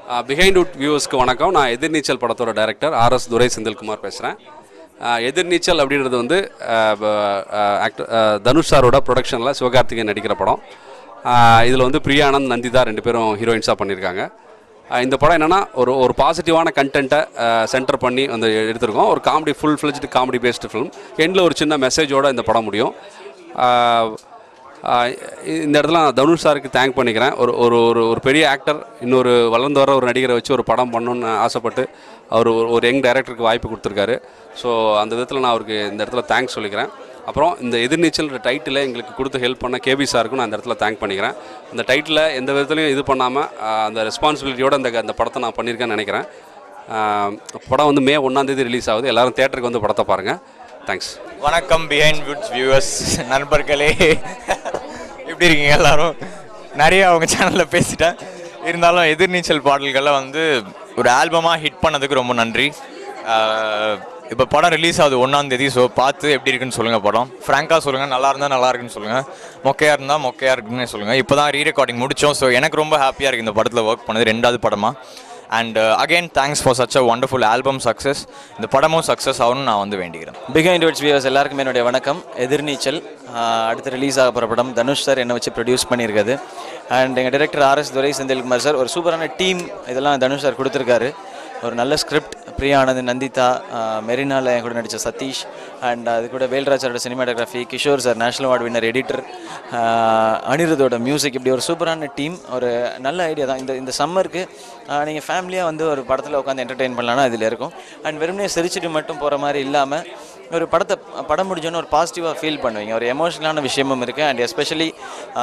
behind would வியூவர்ஸ்க்கு வணக்கம் நான் எதிர்நீச்சல் படத்தோட டைரக்டர் ஆர்எஸ் துரை செந்தில்குமார் பேசுகிறேன் எதிர்நீச்சல் அப்படின்றது வந்து ஆக்டர் தனுஷ் சாரோட ப்ரொடக்ஷனில் சிவகார்த்திகேயன் நடிக்கிற படம் இதில் வந்து பிரியானந்த் நந்திதா ரெண்டு பேரும் ஹீரோயின்ஸாக பண்ணியிருக்காங்க ஆஹ் இந்த படம் என்னென்னா ஒரு ஒரு பாசிட்டிவான கண்டென்ட்டை சென்டர் பண்ணி வந்து எடுத்திருக்கோம் ஒரு comedy full fledged comedy based film எண்டில் ஒரு சின்ன மெசேஜோட இந்த படம் முடியும் ஆஹ் ஆஹ் இந்த இடத்துல நான் தனுஷ் சாருக்கு தேங்க் பண்ணிக்கிறேன் ஒரு ஒரு ஒரு ஒரு பெரிய ஆக்டர் இன்னொரு வளர்ந்து வர ஒரு நடிகரை வச்சு ஒரு படம் பண்ணணும்னு ஆசைப்பட்டு அவர் ஒரு ஒரு யங் டைரக்டருக்கு வாய்ப்பு கொடுத்துருக்காரு ஸோ அந்த விதத்தில் நான் அவருக்கு இந்த இடத்துல தேங்க்ஸ் சொல்லிக்கிறேன் அப்புறம் இந்த எதிர்நீச்சல் டைட்டில் எங்களுக்கு கொடுத்து ஹெல்ப் பண்ண கேபி சாருக்கும் நான் இந்த இடத்துல தேங்க் பண்ணிக்கிறேன் இந்த டைட்டில் எந்த விதத்துலையும் இது பண்ணாமல் அந்த ரெஸ்பான்சிபிலிட்டியோட இந்த அந்த படத்தை நான் பண்ணியிருக்கேன்னு நினைக்கிறேன் ஆஹ் படம் வந்து மே ஒன்றாந்தேதி ரிலீஸ் ஆகுது எல்லாரும் தேட்டருக்கு வந்து படத்தை பாருங்கள் தேங்க்ஸ் வணக்கம் பிஹைண்ட் வுட்ஸ் வியூவர்ஸ் நண்பர்களே எப்படி இருக்கீங்க எல்லாரும் நிறைய அவங்க சேனலில் பேசிட்டேன் இருந்தாலும் எதிர்நீச்சல் பாடல்களை வந்து ஒரு ஆல்பமாக ஹிட் பண்ணதுக்கு ரொம்ப நன்றி இப்போ படம் ரிலீஸ் ஆகுது ஒன்றாந்தேதி ஸோ பார்த்து எப்படி இருக்குன்னு சொல்லுங்கள் படம் ஃப்ராங்காக சொல்லுங்கள் நல்லா இருந்தால் நல்லா இருக்குன்னு சொல்லுங்கள் மொக்கையாக இருந்தால் மொக்கையாக இருக்குன்னு சொல்லுங்கள் இப்போ தான் ரீ ரெக்கார்டிங் முடித்தோம் ஸோ எனக்கு ரொம்ப ஹாப்பியாக இருக்குது இந்த படத்தில் ஒர்க் பண்ணது ரெண்டாவது படமாக and again thanks for such a wonderful album success இந்த படமும் சக்ஸஸ் ஆகணும்னு நான் வந்து வேண்டிக்கிறேன் பிஹைண்ட் வேர்ட்ஸ் வியூவர்ஸ் எல்லாருக்குமே என்னுடைய வணக்கம் எதிர்நீச்சல் ஆஹ் அடுத்து ரிலீஸ் ஆக போகிற படம் தனுஷ் சார் என்னை வச்சு ப்ரொடியூஸ் பண்ணியிருக்காது அண்ட் எங்கள் director RS Durai Senthilkumar sir ஒரு சூப்பரான டீம் இதெல்லாம் தனுஷ் சார் கொடுத்துருக்காரு ஒரு நல்ல ஸ்கிரிப்ட் பிரியானந்த் நந்திதா ஆஹ் மெரினால என் கூட நடித்த சதீஷ் அண்ட் அது கூட வேல்ராஜ் சாரோட cinematography Kishore sir national award winner editor அனிருத்தோட மியூசிக் இப்படி ஒரு சூப்பரான டீம் ஒரு நல்ல ஐடியா தான் இந்த இந்த சம்மருக்கு நீங்கள் ஃபேமிலியாக வந்து ஒரு படத்தில் உட்காந்து என்டர்டெயின் பண்ணலாம்னா இதில் இருக்கும் அண்ட் வெறுமனே சிரிச்சிட்டு மட்டும் போகிற மாதிரி இல்லாமல் ஒரு படத்தை படம் முடிஞ்சோன்னு ஒரு பாசிட்டிவாக ஃபீல் பண்ணுவீங்க ஒரு எமோஷனலான விஷயமும் இருக்குது and especially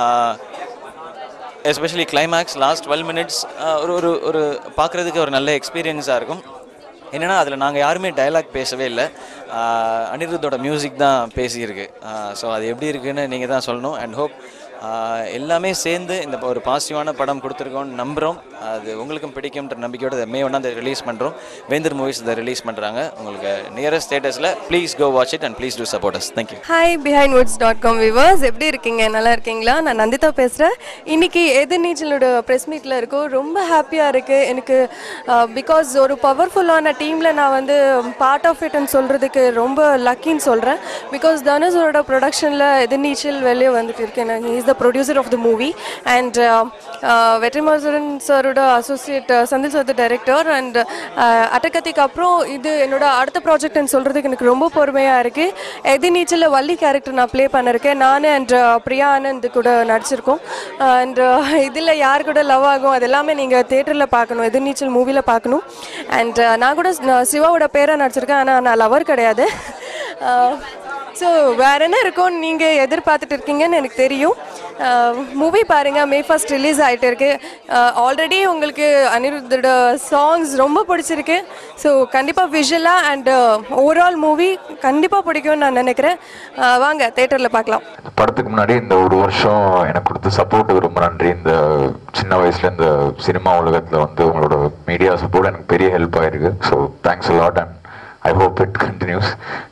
especially climax last twelve minutes ஒரு ஒரு ஒரு பார்க்குறதுக்கு ஒரு நல்ல எக்ஸ்பீரியன்ஸாக இருக்கும் என்னென்னா அதில் நாங்கள் யாருமே டயலாக் பேசவே இல்லை ஆஹ் அனிருத்தோட மியூசிக் தான் பேசியிருக்கு ஸோ அது எப்படி இருக்குன்னு நீங்கள் தான் சொல்லணும் அண்ட் ஹோப் எல்லாமே சேர்ந்து இந்த ஒரு பாசிட்டிவான படம் கொடுத்துருக்கோம்னு நம்புகிறோம் அது உங்களுக்கும் பிடிக்கும்ன்ற நம்பிக்கையோட இதை மே ஒன்றாம் தேதி ரிலீஸ் பண்ணுறோம் வேந்தர் மூவிஸ் இதை ரிலீஸ் பண்ணுறாங்க உங்களுக்கு நியரஸ்ட் ஸ்டேட்டஸில் please go watch it and please do support us thank you hi Behindwoods dot com viewers எப்படி இருக்கீங்க நல்லா இருக்கீங்களா நான் நந்திதா பேசுகிறேன் இன்னைக்கு எதிர்நீச்சலோட ப்ரெஸ் மீட்டில் இருக்கோம் ரொம்ப ஹாப்பியாக இருக்குது எனக்கு பிகாஸ் ஒரு பவர்ஃபுல்லான டீமில் நான் வந்து பார்ட் ஆஃப் இட்னு சொல்கிறதுக்கு ரொம்ப லக்கின்னு சொல்கிறேன் பிகாஸ் தனுஷோட ப்ரொடக்ஷனில் எதிர்நீச்சல் வெளியே வந்துட்டு இருக்கேன் is the producer of the movie and Vetrimaaran சாரோட associate Senthil sir director and அட்டகத்திக்கு அப்புறம் இது என்னோட அடுத்த ப்ராஜெக்ட்னு சொல்கிறதுக்கு எனக்கு ரொம்ப பொறுமையாக இருக்குது எதிர்நீச்சலில் வள்ளி கேரக்டர் நான் ப்ளே பண்ணிருக்கேன் நான் அண்ட் பிரியா ஆனந்த் கூட நடிச்சிருக்கோம் அண்ட் இதில் யார் கூட லவ் ஆகும் அது எல்லாமே நீங்கள் தேட்டரில் பார்க்கணும் எதிர்நீச்சல் மூவியில் பார்க்கணும் அண்ட் நான் கூட நான் சிவாவோட பேரை நடிச்சிருக்கேன் ஆனால் நான் லவர் கிடையாது ஸோ வேற என்ன இருக்கும்னு நீங்கள் எதிர்பார்த்துட்டு இருக்கீங்கன்னு எனக்கு தெரியும் மூவி பாருங்கள் மே ஃபர்ஸ்ட் ரிலீஸ் ஆகிட்டு இருக்கு ஆல்ரெடி உங்களுக்கு அனிருத்தோட சாங்ஸ் ரொம்ப பிடிச்சிருக்கு ஸோ கண்டிப்பாக விஷுவலாக அண்ட் ஓவரால் மூவி கண்டிப்பாக பிடிக்கும்னு நான் நினைக்கிறேன் அஹ் வாங்க தேட்டரில் பார்க்கலாம் படத்துக்கு முன்னாடி இந்த ஒரு வருஷம் எனக்கு கொடுத்த சப்போர்ட்டுக்கு ரொம்ப நன்றி இந்த சின்ன வயசுல இந்த சினிமா உலகத்துல வந்து உங்களோட மீடியா சப்போர்ட் எனக்கு பெரிய ஹெல்ப் ஆயிருக்கு so thanks lot and I hope it continues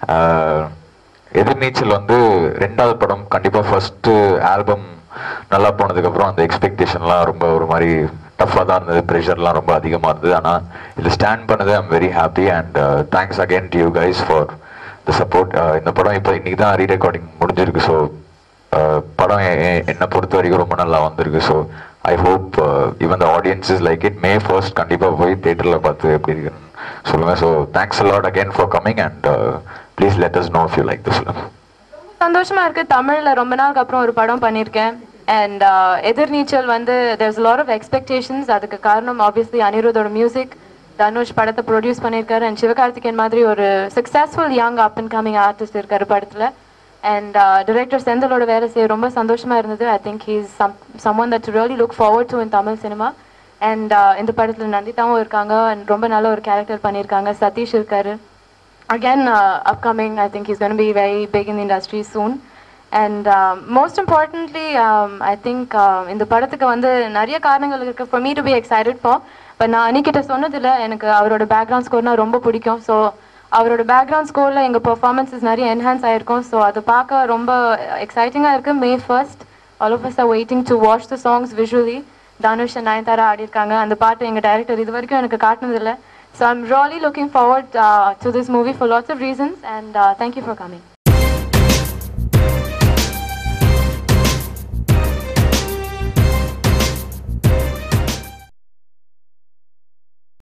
Ethir Neechal வந்து ரெண்டாவது படம் கண்டிப்பாக ஃபர்ஸ்ட் ஆல்பம் நல்லா போனதுக்கப்புறம் அந்த எக்ஸ்பெக்டேஷன்லாம் ரொம்ப ஒரு மாதிரி டஃப்பாக தான் இருந்தது ப்ரெஷர்லாம் ரொம்ப அதிகமாக இருந்தது ஆனால் இதில் ஸ்டாண்ட் பண்ணது I'm very happy and thanks again to you guys for the support இந்த படம் இப்போ இன்னைக்கு தான் ரீ ரெக்கார்டிங் முடிஞ்சிருக்கு ஸோ படம் எ- எ- என்னை பொறுத்த வரைக்கும் ரொம்ப நல்லா வந்திருக்கு so I hope even the audience is like it May first கண்டிப்பாக போய் தேட்டரில் பார்த்து எப்படி இருக்குன்னு சொல்லுங்கள் so thanks a lot again for coming and please let us know if you like the film சந்தோஷமா இருக்கு தமிழ்ல ரொம்ப நாளுக்கு அப்புறம் ஒரு படம் பண்ணியிருக்கேன் அண்ட் எதிர்நீச்சல் வந்து there's a lot of expectations அதுக்கு காரணம் ஆப்வியஸ்லி அனிருத்தோட மியூசிக் தனுஷ் படத்தை ப்ரொடியூஸ் பண்ணியிருக்காரு அண்ட் சிவகார்த்திகேயன் மாதிரி ஒரு successful young up and coming artist இருக்காரு படத்துல அண்ட் டிரெக்டர் செந்திலோட வேலை செய்ய ரொம்ப சந்தோஷமா இருந்தது I think he's some some one that really look forward to in Tamil cinema and இந்த படத்துல நந்திதாவும் இருக்காங்க and ரொம்ப நல்ல ஒரு கேரக்டர் பண்ணியிருக்காங்க சதீஷ் இருக்காரு again uh, upcoming i think he's going to be very big in the industry soon and um, most importantly um, i think uh, இந்த படத்துக்கு வந்து நிறைய காரணங்கள் இருக்கு for me to be excited for but நான் அன்னிக்கிட்ட சொன்னதில்ல எனக்கு அவரோட பேக்ரவுண்ட் ஸ்கோர்னா ரொம்ப பிடிக்கும் ஸோ அவரோட பேக்ரவுண்ட் ஸ்கோரில் எங்கள் பெர்ஃபார்மன்ஸஸ் நிறைய என்ஹான்ஸ் ஆயிருக்கும் ஸோ அது பார்க்க ரொம்ப எக்ஸைட்டிங்காக இருக்குது May first all of us are waiting to watch the songs visually Dhanush and Nayanthara ஆடிருக்காங்க அந்த பாட்டு எங்கள் டைரக்டர் இது வரைக்கும் எனக்கு காட்டினதில்லை so I'm really looking forward to this movie for lots of reasons and thank you for coming